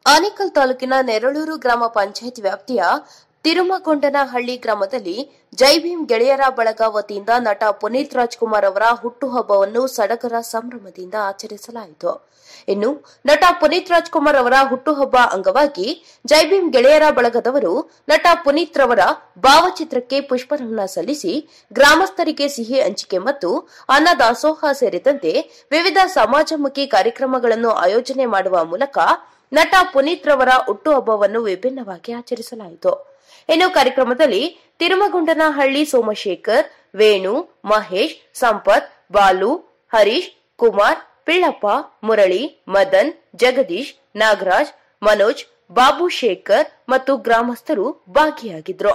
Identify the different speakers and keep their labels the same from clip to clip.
Speaker 1: ಆನೇಕಲ್ ತಾಲೂಕಿನ ನೆರಳೂರು ಗ್ರಾಮ ಪಂಚಾಯತ್ ವ್ಯಾಪ್ತಿಯ ತಿರುಮಗೊಂಡನಹಳ್ಳಿ ಗ್ರಾಮದಲ್ಲಿ ಜೈ ಭೀಮ್ ಗೆಳೆಯರ ಬಳಗ ವತಿಯಿಂದ ನಟ ಪುನೀತ್ ರಾಜ್ಕುಮಾರ್ ಅವರ ಹುಟ್ಟುಹಬ್ಬವನ್ನು ಸಡಗರ ಸಂಭ್ರಮದಿಂದ ಆಚರಿಸಲಾಯಿತು ಇನ್ನು ನಟ ಪುನೀತ್ ರಾಜ್ಕುಮಾರ್ ಅವರ ಹುಟ್ಟುಹಬ್ಬ ಅಂಗವಾಗಿ ಜೈ ಭೀಮ್ ಗೆಳೆಯರ ಬಳಗದವರು ನಟ ಪುನೀತ್ ರವರ ಭಾವಚಿತ್ರಕ್ಕೆ ಪುಷ್ಪನಮನ ಸಲ್ಲಿಸಿ ಗ್ರಾಮಸ್ಥರಿಗೆ ಸಿಹಿ ಹಂಚಿಕೆ ಮತ್ತು ಅನ್ನದಾಸೋಹ ಸೇರಿದಂತೆ ವಿವಿಧ ಸಮಾಜಮುಖಿ ಕಾರ್ಯಕ್ರಮಗಳನ್ನು ಆಯೋಜನೆ ಮಾಡುವ ಮೂಲಕ ನಟ ಪುನೀತ್ ರವರ ಹುಟ್ಟುಹಬ್ಬವನ್ನು ವಿಭಿನ್ನವಾಗಿ ಆಚರಿಸಲಾಯಿತು ಇನ್ನು ಕಾರ್ಯಕ್ರಮದಲ್ಲಿ ತಿರುಮಗೊಂಡನಹಳ್ಳಿ ಸೋಮಶೇಖರ್ ವೇಣು ಮಹೇಶ್ ಸಂಪತ್ ಬಾಲು ಹರೀಶ್ ಕುಮಾರ್ ಪಿಳ್ಳಪ್ಪ ಮುರಳಿ ಮದನ್ ಜಗದೀಶ್ ನಾಗರಾಜ್ ಮನೋಜ್ ಬಾಬು ಶೇಖರ್ ಮತ್ತು ಗ್ರಾಮಸ್ಥರು ಭಾಗಿಯಾಗಿದ್ರು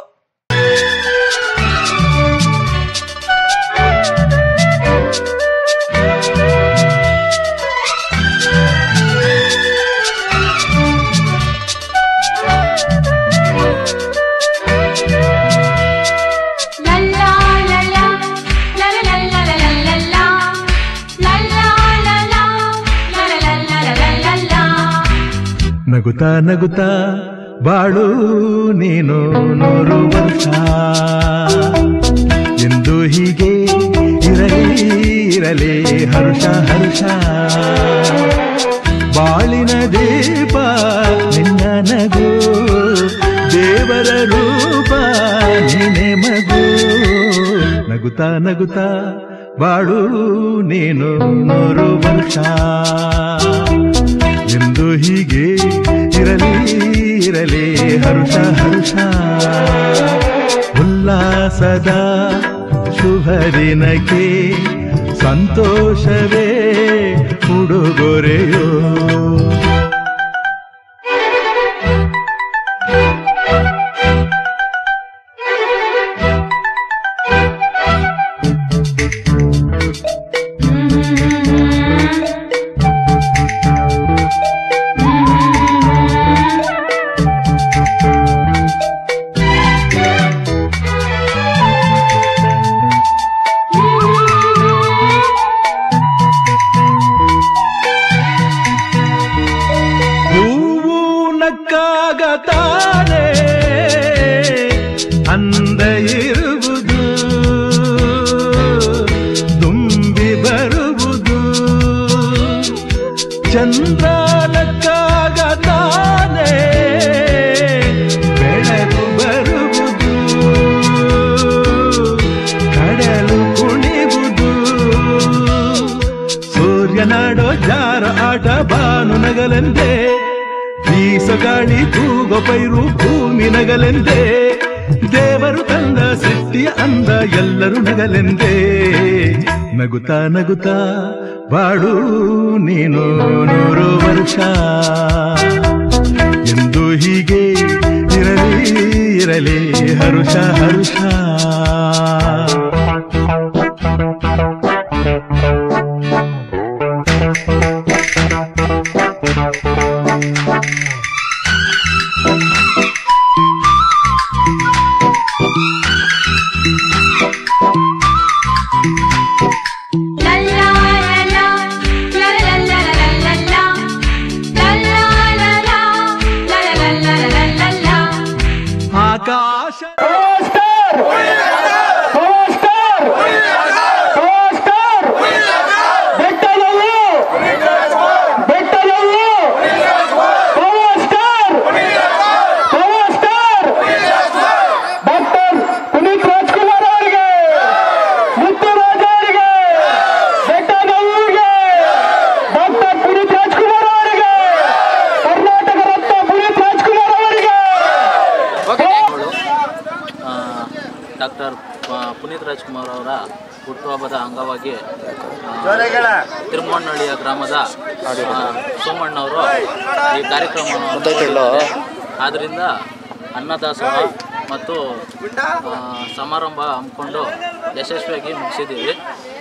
Speaker 2: La la la la, la la la la la la la la, la la la la, la la la la la la la la.
Speaker 3: ನಗುತ್ತಾ ನಗುತ್ತಾ ಬಾಳು ನೀನು ನೂರು ವರ್ಷ ಎಂದು ಹೀಗೆ ಇರಲಿ ಇರಲಿ ಹರುಷ ಹರುಷ ಬಾಳಿನ ದೀಪ ನಿನ್ನ ನಗು ದೇವರ ರೂಪ ನೀನೆ ಮಗು ನಗುತ್ತಾ ನಗುತ್ತಾ ಬಾಳು ನೀನು ನೂರು ವರ್ಷ ಎಂದು ಹೀಗೆ ಇರಲಿ ಇರಲಿ ಹರುಷ ಹರುಷ ಉಲ್ಲಾಸದ ಶುಭ ದಿನಕ್ಕೆ ಸಂತೋಷವೇ ಉಡುಗೊರೆಯೋ ಹೂವು ನಕ್ಕಾಗ ತಾನೇ ಅಂದ ಇರುವುದು ತುಂಬಿ ಬರುವುದು ಚಂದ್ರ ನಕ್ಕಾಗ ತಾನೇ ಬೆಳಕು ಬರುವುದು ಕಡಲು ಕುಣಿವುದು ಸೂರ್ಯನಾಡೋ ಜಾರ ಆಟ ಬಾನು ನಗಲೆಂದೇ ಬೀಸಗಾಳಿ ತೂಗೋ ಪೈರು ಭೂಮಿ ನಗಲೆಂದೇ ದೇವರು ತಂದ ಸೃಷ್ಟಿಯ ಅಂದ ಎಲ್ಲರೂ ನಗಲೆಂದೇ ನಗುತ್ತಾ ನಗುತ್ತಾ ಬಾಳು ನೀನು ನೂರು ವರ್ಷ ಎಂದು ಹೀಗೆ ಇರಲಿ ಇರಲಿ ಹರುಷ ಹರುಷ
Speaker 2: La la la la, la la la la la la la, la la la la, la la la la la la la.
Speaker 3: ಆಕಾಶ
Speaker 4: ಡಾಕ್ಟರ್ ಪುನೀತ್ ರಾಜ್ಕುಮಾರ್ ಅವರಿಗೆ ಮುತ್ತುರಾಜ ಅವರಿಗೆ ಬೆಟ್ಟದವರಿಗೆ ಡಾಕ್ಟರ್ ಪುನೀತ್ ರಾಜ್ಕುಮಾರ್ ಅವರಿಗೆ ಕರ್ನಾಟಕ ರತ್ನ ಪುನೀತ್ ರಾಜ್ಕುಮಾರ್ ಅವರಿಗೆ
Speaker 5: ಡಾಕ್ಟರ್ ಪುನೀತ್ ರಾಜ್ಕುಮಾರ್ ಅವರ ಹುಟ್ಟುಹಬ್ಬದ ಅಂಗವಾಗಿ ಆ, ತಿರುಮಣ್ಣಹಳ್ಳಿಯ ಗ್ರಾಮದ ಆ, ಸೋಮಣ್ಣವರು ಈ ಕಾರ್ಯಕ್ರಮವನ್ನು ಹಮ್ಮಿಕೊಂಡಿದ್ದಾರೆ. ಆದ್ದರಿಂದ ಅನ್ನದಾಸೋಹ ಮತ್ತು ಆ, ಸಮಾರಂಭ ಹಮ್ಮಿಕೊಂಡು ಯಶಸ್ವಿಯಾಗಿ ಮುಗಿಸಿದ್ದೀವಿ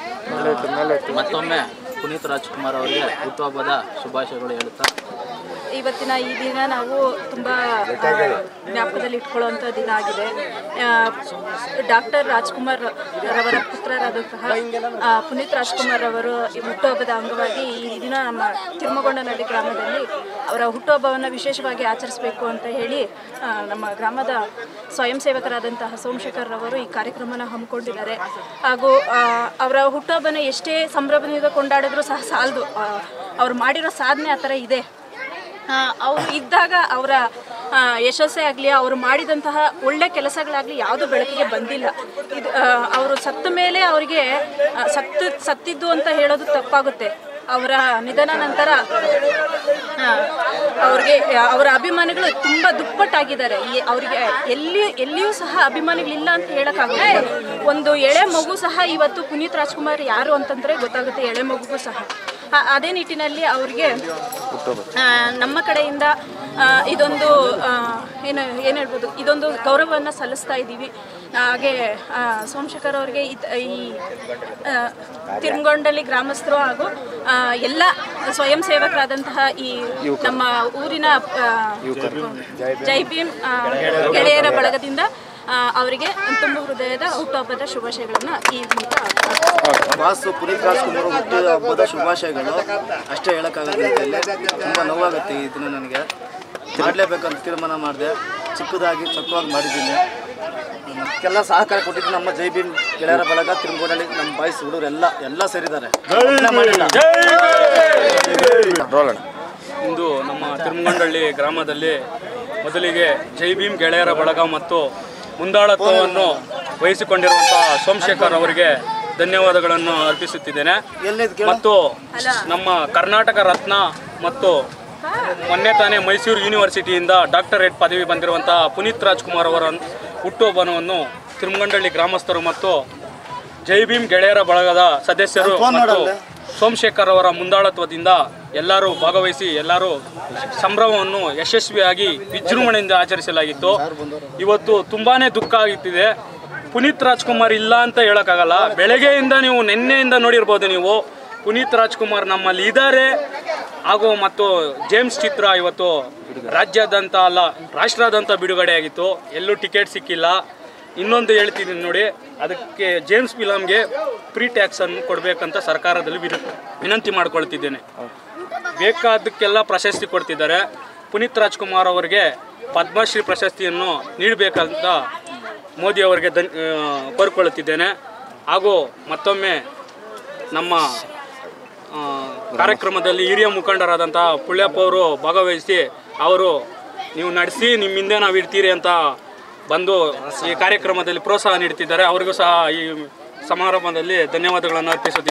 Speaker 5: ಆ, ಮತ್ತೊಮ್ಮೆ ಪುನೀತ್ ರಾಜ್ಕುಮಾರ್ ಅವರಿಗೆ ಹುಟ್ಟುಹಬ್ಬದ ಶುಭಾಶಯಗಳು ಹೇಳುತ್ತಾ
Speaker 6: ಇವತ್ತಿನ ಈ ದಿನ ನಾವು ತುಂಬ ಜ್ಞಾಪಕದಲ್ಲಿ ಇಟ್ಕೊಳ್ಳುವಂಥ ದಿನ ಆಗಿದೆ ಡಾಕ್ಟರ್ ರಾಜ್ಕುಮಾರ್ ರವರ ಪುತ್ರರಾದಂತಹ ಆ, ಪುನೀತ್ ರಾಜ್ಕುಮಾರ್ ಅವರು ಈ ಹುಟ್ಟುಹಬ್ಬದ ಅಂಗವಾಗಿ ಈ ದಿನ ನಮ್ಮ ತಿರುಮಗೊಂಡನಹಳ್ಳಿ ಗ್ರಾಮದಲ್ಲಿ ಅವರ ಹುಟ್ಟುಹಬ್ಬವನ್ನು ವಿಶೇಷವಾಗಿ ಆಚರಿಸಬೇಕು ಅಂತ ಹೇಳಿ ಆ, ನಮ್ಮ ಗ್ರಾಮದ ಸ್ವಯಂ ಸೇವಕರಾದಂತಹ ಸೋಮಶೇಖರ್ ರವರು ಈ ಕಾರ್ಯಕ್ರಮನ ಹಮ್ಮಿಕೊಂಡಿದ್ದಾರೆ ಹಾಗೂ ಆ, ಅವರ ಹುಟ್ಟುಹಬ್ಬನ ಎಷ್ಟೇ ಸಂಭ್ರಮದಿಂದ ಕೊಂಡಾಡಿದ್ರು ಸಹ ಸಾಲದು ಅವ್ರು ಮಾಡಿರೋ ಸಾಧನೆ ಆ ಥರ ಇದೆ ಅವರು ಇದ್ದಾಗ ಅವರ ಯಶಸ್ಸೇ ಆಗಲಿ ಅವರು ಮಾಡಿದಂತಹ ಒಳ್ಳೆ ಕೆಲಸಗಳಾಗಲಿ ಯಾವುದು ಬೆಳಕಿಗೆ ಬಂದಿಲ್ಲ ಇದು ಅವರು ಸತ್ತ ಮೇಲೆ ಅವರಿಗೆ ಆ, ಸತ್ತು ಸತ್ತಿದ್ದು ಅಂತ ಹೇಳೋದು ತಪ್ಪಾಗುತ್ತೆ ಅವರ ನಿಧನ ನಂತರ ಆ, ಅವ್ರಿಗೆ ಅವರ ಅಭಿಮಾನಿಗಳು ತುಂಬ ದುಪ್ಪಟ್ಟಾಗಿದ್ದಾರೆ ಈ ಅವರಿಗೆ ಎಲ್ಲಿ ಎಲ್ಲಿಯೂ ಸಹ ಅಭಿಮಾನಿಗಳಿಲ್ಲ ಅಂತ ಹೇಳೋಕ್ಕಾಗುತ್ತೆ ಒಂದು ಎಳೆ ಮಗು ಸಹ ಇವತ್ತು ಪುನೀತ್ ರಾಜ್ಕುಮಾರ್ ಯಾರು ಅಂತಂದರೆ ಗೊತ್ತಾಗುತ್ತೆ ಎಳೆ ಮಗುಗೂ ಸಹ ಆ- ಅದೇ ನಿಟ್ಟಿನಲ್ಲಿ ಅವ್ರಿಗೆ ಆ, ನಮ್ಮ ಕಡೆಯಿಂದ ಆ, ಇದೊಂದು ಆ, ಏನು ಏನು ಹೇಳ್ಬೋದು ಇದೊಂದು ಗೌರವವನ್ನು ಸಲ್ಲಿಸ್ತಾ ಇದ್ದೀವಿ ಹಾಗೆ ಆ, ಸೋಮಶೇಖರ್ ಅವರಿಗೆ ಈ- ಈ ಆ, ತಿರುಮಗೊಂಡಲ್ಲಿ ಗ್ರಾಮಸ್ಥರು ಹಾಗೂ ಆ, ಎಲ್ಲ ಸ್ವಯಂ ಸೇವಕರಾದಂತಹ ಈ ನಮ್ಮ ಊರಿನ ಆ, ಜೈ ಭೀಮ್ ಆ, ಗೆಳೆಯರ ಬಳಗದಿಂದ ಆ, ಅವರಿಗೆ ತುಂಬ ಹೃದಯದ ಹುಟ್ಟುಹಬ್ಬದ ಶುಭಾಶಯಗಳನ್ನು ಈ ಮೂಲಕ
Speaker 7: ಬಾಸು ಪುನೀತ್ ರಾಜ್ಕುಮಾರ್ ಹುಟ್ಟು ಹಬ್ಬದ ಶುಭಾಶಯಗಳು ಅಷ್ಟೇ ಹೇಳೋಕ್ಕಾಗುತ್ತೆ ಇಲ್ಲಿ ತುಂಬ ನೋವಾಗುತ್ತೆ ಈ ದಿನ ನನಗೆ ಮಾಡಲೇಬೇಕಂತ ತೀರ್ಮಾನ ಮಾಡಿದೆ ಚಿಕ್ಕದಾಗಿ ಚೊಕ್ಕವಾಗಿ ಮಾಡಿದ್ದೀನಿ ಎಲ್ಲ ಸಹಕಾರ ಕೊಟ್ಟಿದ್ದು ನಮ್ಮ ಜೈ ಭೀಮ್ ಗೆಳೆಯರ ಬಳಗ ತಿರುಮಗೋಡಲ್ಲಿ ನಮ್ಮ ಬಾಯ್ಸ್ ಹುಡುಗರು ಎಲ್ಲ ಎಲ್ಲ ಸೇರಿದ್ದಾರೆ ಒಬ್ನೇ ಮಾಡಿಲ್ಲ
Speaker 8: ಇಂದು ನಮ್ಮ ತಿರುಮಗೊಂಡಳ್ಳಿ ಗ್ರಾಮದಲ್ಲಿ ಮೊದಲಿಗೆ ಜೈ ಭೀಮ್ ಗೆಳೆಯರ ಬಳಗ ಮತ್ತು ಮುಂದಾಳತ್ವವನ್ನು ವಹಿಸಿಕೊಂಡಿರುವಂತಹ ಸೋಮಶೇಖರ್ ಅವರಿಗೆ ಧನ್ಯವಾದಗಳನ್ನು ಅರ್ಪಿಸುತ್ತಿದ್ದೇನೆ ಮತ್ತು ನಮ್ಮ ಕರ್ನಾಟಕ ರತ್ನ ಮತ್ತು ಮೊನ್ನೆ ತಾನೇ ಮೈಸೂರು ಯೂನಿವರ್ಸಿಟಿಯಿಂದ ಡಾಕ್ಟರೇಟ್ ಪದವಿ ಬಂದಿರುವಂತಹ ಪುನೀತ್ ರಾಜ್ಕುಮಾರ್ ಅವರ ಹುಟ್ಟುಹಬ್ಬವನ್ನು ತಿರುಮಗೊಂಡಳ್ಳಿ ಗ್ರಾಮಸ್ಥರು ಮತ್ತು ಜೈ ಭೀಮ್ ಗೆಳೆಯರ ಬಳಗದ ಸದಸ್ಯರು ಮತ್ತು ಸೋಮಶೇಖರ್ ಅವರ ಮುಂದಾಳತ್ವದಿಂದ ಎಲ್ಲರೂ ಭಾಗವಹಿಸಿ ಎಲ್ಲರೂ ಸಂಭ್ರಮವನ್ನು ಯಶಸ್ವಿಯಾಗಿ ವಿಜೃಂಭಣೆಯಿಂದ ಆಚರಿಸಲಾಗಿತ್ತು ಇವತ್ತು ತುಂಬಾನೇ ದುಃಖ ಆಗುತ್ತಿದೆ ಪುನೀತ್ ರಾಜ್ಕುಮಾರ್ ಇಲ್ಲ ಅಂತ ಹೇಳೋಕ್ಕಾಗಲ್ಲ ಬೆಳಗ್ಗೆಯಿಂದ ನೀವು ನಿನ್ನೆಯಿಂದ ನೋಡಿರ್ಬೋದು ನೀವು ಪುನೀತ್ ರಾಜ್ಕುಮಾರ್ ನಮ್ಮಲ್ಲಿ ಇದ್ದಾರೆ ಹಾಗೂ ಮತ್ತು ಜೇಮ್ಸ್ ಚಿತ್ರ ಇವತ್ತು ರಾಜ್ಯಾದ್ಯಂತ ಅಲ್ಲ ರಾಷ್ಟ್ರಾದ್ಯಂತ ಬಿಡುಗಡೆಯಾಗಿತ್ತು ಎಲ್ಲೂ ಟಿಕೆಟ್ ಸಿಕ್ಕಿಲ್ಲ ಇನ್ನೊಂದು ಹೇಳ್ತಿದ್ದೀನಿ ನೋಡಿ ಅದಕ್ಕೆ ಜೇಮ್ಸ್ ಫಿಲಮ್ಗೆ ಫ್ರೀ ಟ್ಯಾಕ್ಸನ್ನು ಕೊಡಬೇಕಂತ ಸರ್ಕಾರದಲ್ಲಿ ವಿನ ವಿನಂತಿ ಮಾಡ್ಕೊಳ್ತಿದ್ದೇನೆ ಬೇಕಾದಕ್ಕೆಲ್ಲ ಪ್ರಶಸ್ತಿ ಕೊಡ್ತಿದ್ದಾರೆ ಪುನೀತ್ ರಾಜ್ಕುಮಾರ್ ಅವರಿಗೆ ಪದ್ಮಶ್ರೀ ಪ್ರಶಸ್ತಿಯನ್ನು ನೀಡಬೇಕಂತ ಮೋದಿ ಅವರಿಗೆ ಧನ್ ಆ, ಕೋರಿಕೊಳ್ಳುತ್ತಿದ್ದೇನೆ ಹಾಗೂ ಮತ್ತೊಮ್ಮೆ ನಮ್ಮ ಆ, ಕಾರ್ಯಕ್ರಮದಲ್ಲಿ ಹಿರಿಯ ಮುಖಂಡರಾದಂತಹ ಪುಳ್ಯಪ್ಪ ಅವರು ಭಾಗವಹಿಸಿ ಅವರು ನೀವು ನಡೆಸಿ ನಿಮ್ಮ ಹಿಂದೆ ನಾವು ಇರ್ತೀರಿ ಅಂತ ಬಂದು ಈ ಕಾರ್ಯಕ್ರಮದಲ್ಲಿ ಪ್ರೋತ್ಸಾಹ ನೀಡ್ತಿದ್ದಾರೆ ಅವರಿಗೂ ಸಹ ಈ ಸಮಾರಂಭದಲ್ಲಿ ಧನ್ಯವಾದಗಳನ್ನು ಅರ್ಪಿಸುತ್ತಿದ್ದೇನೆ